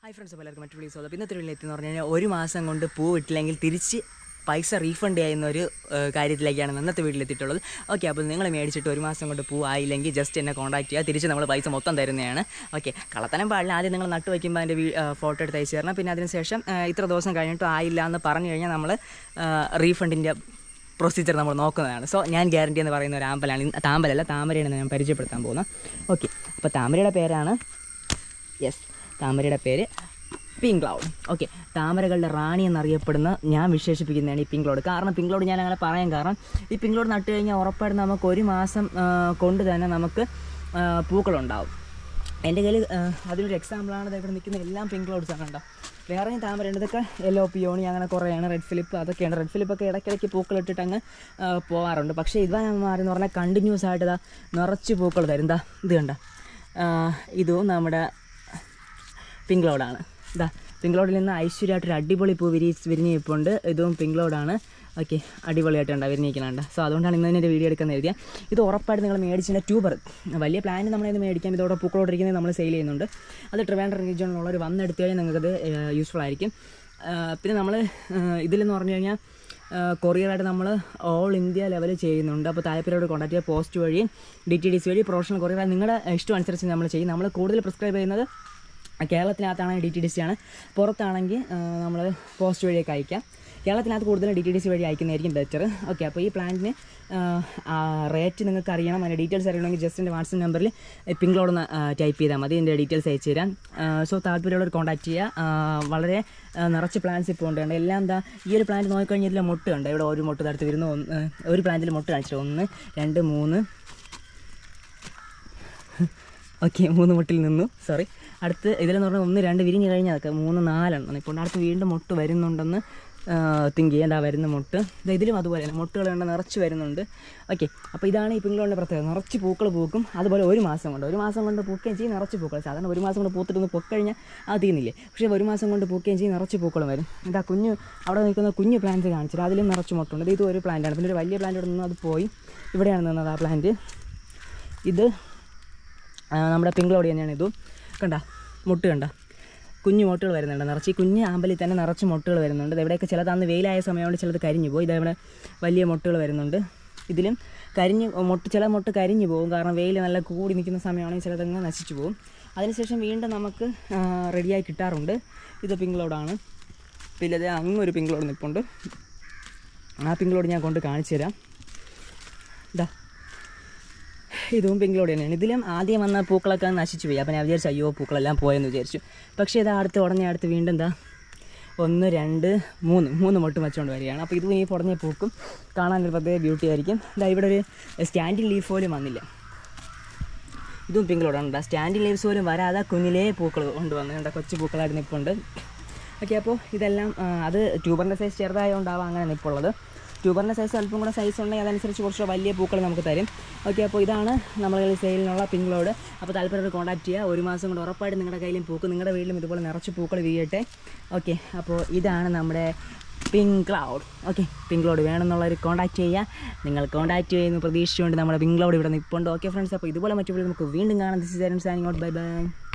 Hi friends അപ്പോൾ എല്ലാവർക്കും മറ്റു വിളിച്ചോളൂ ഇന്നത്തെ വീട്ടിൽ എത്തി എന്ന് പറഞ്ഞു കഴിഞ്ഞാൽ ഒരു മാസം കൊണ്ട് പൂ ഇട്ടില്ലെങ്കിൽ തിരിച്ച് പൈസ റീഫണ്ട് ചെയ്യുന്ന ഒരു ഏഹ്, കാര്യത്തിലേക്കാണ് ഇന്നത്തെ വീട്ടിലെത്തിയിട്ടുള്ളത് ഓക്കെ അപ്പോൾ നിങ്ങൾ മേടിച്ചിട്ട് ഒരു മാസം കൊണ്ട് പൂ ആയില്ലെങ്കിൽ ജസ്റ്റ് എന്നെ കോൺടാക്ട് ചെയ്യുക തിരിച്ച് നമ്മൾ പൈസ മൊത്തം തരുന്നതാണ് ഓക്കെ കള്ളത്തനം പാടില്ല ആദ്യം നിങ്ങൾ നട്ട് വയ്ക്കുമ്പോൾ അതിൻ്റെ ഫോട്ടോ എടുത്ത് അയച്ചു തരണം പിന്നെ അതിനുശേഷം ഏഹ്, ഇത്ര ദിവസം കഴിഞ്ഞിട്ടും ആയില്ല എന്ന് പറഞ്ഞു കഴിഞ്ഞാൽ നമ്മൾ റീഫണ്ടിൻ്റെ പ്രൊസീജിയർ നമ്മൾ നോക്കുന്നതാണ് സോ ഞാൻ ഗ്യാരണ്ടി എന്ന് പറയുന്ന ഒരു ആമ്പലാണ് ഇന്ന് താമ്പലല്ല താമരയാണ് ഞാൻ പരിചയപ്പെടുത്താൻ പോകുന്നത് ഓക്കെ അപ്പോൾ താമരയുടെ പേരാണ് യെസ് താമരയുടെ പേര് പിങ്ക് ക്ലൗഡ് ഓക്കെ താമരകളുടെ റാണി എന്നറിയപ്പെടുന്ന ഞാൻ വിശേഷിപ്പിക്കുന്നതാണ് ഈ പിങ്ക് ക്ലൗഡ് കാരണം പിങ്ക് ക്ലൗഡ് ഞാൻ അങ്ങനെ പറയാൻ കാരണം ഈ പിങ്ക് ക്ലൗഡ് നട്ട് കഴിഞ്ഞാൽ ഉറപ്പായിട്ടും നമുക്ക് ഒരു മാസം ആ, കൊണ്ട് തന്നെ നമുക്ക് ആ, പൂക്കളുണ്ടാവും എൻ്റെ കയ്യിൽ ആ, അതിലൊരു എക്സാമ്പിളാണ് ഇവിടെ നിൽക്കുന്ന എല്ലാം പിങ്ക് ക്ലൗഡ്സ് ആണ് കേട്ടോ വേറെയും താമര ഉണ്ട് ഇതൊക്കെ യെല്ലോ പിയോണി അങ്ങനെ കുറേയാണ് റെഡ് ഫിലിപ്പ് അതൊക്കെയാണ് റെഡ് ഫിലിപ്പൊക്കെ ഇടയ്ക്കിടയ്ക്ക് പൂക്കളിട്ടിട്ട് അങ്ങ് ആ, പോവാറുണ്ട് പക്ഷേ ഇതാന്മാർ എന്ന് പറഞ്ഞാൽ കണ്ടിന്യൂസ് ആയിട്ട് ഇതാ നിറച്ച് പൂക്കൾ തരും എന്താ ഇത് കണ്ട ഇതും നമ്മുടെ പിങ്ക് ക്ലൗഡാണ് ഇതാ പിങ്ക് ക്ലൗഡിൽ നിന്ന് ഐശ്വര്യമായിട്ടൊരു അടിപൊളി പൂ വിരി വിരിഞ്ഞ് നിൽപ്പുണ്ട് ഇതും പിങ്ക് ക്ലൗഡാണ് ഓക്കെ അടിപൊളിയായിട്ടുണ്ട് വിരിഞ്ഞിരിക്കുന്നുണ്ട് സോ അതുകൊണ്ടാണ് ഇന്ന് തന്നെ വീഡിയോ എടുക്കാൻ എഴുതിയ ഇത് ഉറപ്പായിട്ട് നിങ്ങൾ മേടിച്ചിൻ്റെ ട്യൂബർ വലിയ പ്ലാന്റ് നമ്മളിത് മേടിക്കാം ഇതോടെ പൂക്കളോടിരിക്കുന്നത് നമ്മൾ സെയിൽ ചെയ്യുന്നുണ്ട് അത് ട്രിവാൻഡ്രം റീജിയണിലുള്ളവർ വന്നെടുത്ത് കഴിഞ്ഞാൽ നിങ്ങൾക്കത് യൂസ്ഫുൾ ആയിരിക്കും ആ, പിന്നെ നമ്മൾ ഇതിലെന്ന് പറഞ്ഞു കഴിഞ്ഞാൽ കൊറിയറായിട്ട് നമ്മൾ ഓൾ ഇന്ത്യ ലെവലിൽ ചെയ്യുന്നുണ്ട് അപ്പോൾ താല്പര്യത്തോട് കോൺടാക്ട് ചെയ്യുക പോസ്റ്റ് വഴി ഡി ടി ഡി സി വഴി പ്രൊഫഷണൽ കൊറിയർ നിങ്ങളുടെ ഇഷ്ടം അനുസരിച്ച് നമ്മൾ ചെയ്യും നമ്മൾ കൂടുതൽ പ്രിസ്ക്രൈബ് ചെയ്യുന്നത് കേരളത്തിനകത്താണെങ്കിൽ ഡി ടി ഡി സി ആണ് പുറത്താണെങ്കിൽ നമ്മൾ പോസ്റ്റ് വഴിയൊക്കെ അയക്കാം കേരളത്തിനകത്ത് കൂടുതലും ഡി ടി ഡി സി വഴി അയക്കുന്നതായിരിക്കും ബെറ്റർ ഓക്കെ അപ്പോൾ ഈ പ്ലാന്റിന് റേറ്റ് നിങ്ങൾക്ക് അറിയണം അതിൻ്റെ ഡീറ്റെയിൽസ് അറിയണമെങ്കിൽ ജസ്റ്റ് എൻ്റെ വാട്സപ്പ് നമ്പറിൽ പിങ്കിലോടൊന്ന് ടൈപ്പ് ചെയ്താൽ മതി ഇതിൻ്റെ ഡീറ്റെയിൽസ് അയച്ചു തരാം സോ താല്പര്യമുള്ളവർ കോൺടാക്ട് ചെയ്യുക ആ, വളരെ ആ, നിറച്ച് പ്ലാന്റ്സ് ഇപ്പോൾ ഉണ്ട് കണ്ടോ. എല്ലാം എന്താ ഈ ഒരു പ്ലാന്റ് നോക്കിക്കഴിഞ്ഞാൽ ഇതിൽ മുട്ട ഉണ്ട് ഇവിടെ ഒരു മുട്ട തടുത്ത് വരുന്ന ഒന്ന് ഒരു പ്ലാന്റിൽ മുട്ട കാണിച്ചിട്ട് ഒന്ന് രണ്ട് മൂന്ന് ഓക്കെ മൂന്ന് മുട്ടിൽ നിന്നു സോറി അടുത്ത് ഇതിലെന്ന് പറഞ്ഞാൽ ഒന്ന് രണ്ട് വിരിഞ്ഞ് കഴിഞ്ഞാൽ അതൊക്കെ മൂന്ന് നാലെണ്ണം ഇപ്പോൾ അടുത്ത് വീണ്ടും മുട്ട് വരുന്നുണ്ടെന്ന് തിങ്ക് ചെയ്യാൻ എന്താ വരുന്ന മുട്ട് ദാ ഇതിലും അതുപോലെ തന്നെ മുട്ടുകൾ കണ്ട് നിറച്ച് വരുന്നുണ്ട് ഓക്കെ അപ്പോൾ ഇതാണ് ഈ പിങ്കളുടെ പ്രത്യേകത നിറച്ച് പൂക്കൾ പൂക്കും അതുപോലെ ഒരു മാസം കൊണ്ട് ഒരു മാസം കൊണ്ട് പൂക്കുകയും ചെയ്യും നിറച്ച് പൂക്കൾ സാധാരണ ഒരു മാസം കൊണ്ട് പൂത്തിട്ടൊന്ന് പൊക്കഴിഞ്ഞാൽ അത് തീർന്നില്ലേ പക്ഷേ ഒരു മാസം കൊണ്ട് പൂക്കുകയും ചെയ്യും നിറച്ച് പൂക്കളും വരും ഇതാ കുഞ്ഞ് അവിടെ നിൽക്കുന്ന കുഞ്ഞ് പ്ലാന്റ് കാണിച്ചത് അതിലും നിറച്ച് മുട്ടുണ്ട് ഇത് ഇതും ഒരു പ്ലാന്റാണ് പിന്നെ ഒരു വലിയ പ്ലാന്റ് ഇവിടെ നിന്ന് അത് പോയി ഇവിടെയാണ് നിന്നത് ആ പ്ലാന്റ് ഇത് ആ, നമ്മുടെ പിങ്കളോടി തന്നെയാണ് ഇതും കണ്ട മുട്ട് കണ്ട കുഞ്ഞു മുട്ടുകൾ വരുന്നുണ്ട് നിറച്ച് ഈ കുഞ്ഞ് ആമ്പലിൽ തന്നെ നിറച്ച് മുട്ടുകൾ വരുന്നുണ്ട് ഇത് എവിടെയൊക്കെ ചിലത് അന്ന് വെയിലായ സമയമുണ്ട് ചിലത് കരിഞ്ഞു പോകും ഇതവിടെ വലിയ മുട്ടുകൾ വരുന്നുണ്ട് ഇതിലും കരിഞ്ഞ് മുട്ട് ചില മുട്ട് കരിഞ്ഞു പോകും കാരണം വെയിൽ നല്ല കൂടി നിൽക്കുന്ന സമയമാണെങ്കിൽ ചിലതങ്ങ് നശിച്ചു പോകും അതിനുശേഷം വീണ്ടും നമുക്ക് ആ, റെഡിയായി കിട്ടാറുണ്ട് ഇത് പിങ്കളോടാണ് പിന്നെ ഇത് അങ്ങൊരു പിങ്കളോട് നിൽപ്പുണ്ട് ആ പിങ്കളോട് ഞാൻ കൊണ്ട് കാണിച്ചു തരാം ഇതാ ഇതും പിങ്കിലോട് തന്നെയാണ് ഇതിലും ആദ്യം വന്ന പൂക്കളൊക്കെ നശിച്ചു പോയി അപ്പോൾ ഞാൻ വിചാരിച്ചു അയ്യോ പൂക്കളെല്ലാം പോയെന്ന് വിചാരിച്ചു പക്ഷേ ഇത് അടുത്ത് ഉടനെ അടുത്ത് വീണ്ടും എന്താ ഒന്ന് രണ്ട് മൂന്ന് മൂന്ന് മൊട്ടും വെച്ചുകൊണ്ട് വരികയാണ് അപ്പോൾ ഇതും ഈ പുടഞ്ഞ പൂക്കും കാണാൻ ഒരു പ്രത്യേക ബ്യൂട്ടി ആയിരിക്കും ഇതാ ഇവിടെ ഒരു സ്റ്റാൻഡിങ് ലീഫ് പോലും വന്നില്ല ഇതും പിങ്കിലോടാണ് കേട്ടോ സ്റ്റാൻഡിങ് ലീവ്സ് പോലും വരാതെ കുഞ്ഞിലേ പൂക്കൾ കൊണ്ടുവന്ന് കണ്ട കൊച്ചു പൂക്കളായിട്ട് നിൽപ്പുണ്ട് ഓക്കെ അപ്പോൾ ഇതെല്ലാം ആ, അത് ട്യൂബറിൻ്റെ സൈസ് ചെറുതായതുകൊണ്ടാവാം അങ്ങനെ നിൽപ്പുള്ളത് ട്യൂബറിൻ്റെ സൈസ് അല്പം കൂടെ സൈസ് ഉണ്ടെങ്കിൽ അതനുസരിച്ച് കുറച്ച് വലിയ പൂക്കൾ നമുക്ക് തരും ഓക്കെ അപ്പോൾ ഇതാണ് നമ്മുടെ കയ്യിൽ സെയിലിനുള്ള പിങ്കിളോട് അപ്പോൾ താല്പര്യം കോൺടാക്ട് ചെയ്യുക ഒരു മാസം കൊണ്ട് ഉറപ്പായിട്ട് നിങ്ങളുടെ കയ്യിലും പൂക്ക് നിങ്ങളുടെ വീട്ടിലും ഇതുപോലെ നിറച്ച് പൂക്കൾ വീഴട്ടെ ഓക്കെ അപ്പോൾ ഇതാണ് നമ്മുടെ pink cloud okay pink cloud വേണമെന്നുള്ളവർ കോൺടാക്ട് ചെയ്യുക നിങ്ങൾ കോൺടാക്ട് ചെയ്യുന്ന പ്രതീക്ഷിച്ചുകൊണ്ട് നമ്മുടെ പിങ്ക് ക്ലൗഡ് ഇവിടെ നിൽപ്പുണ്ട് ഓക്കെ ഫ്രണ്ട്സ് അപ്പോൾ ഇതുപോലെ മറ്റു വീഡിയോ നമുക്ക് വീണ്ടും കാണാം this is signing out bye by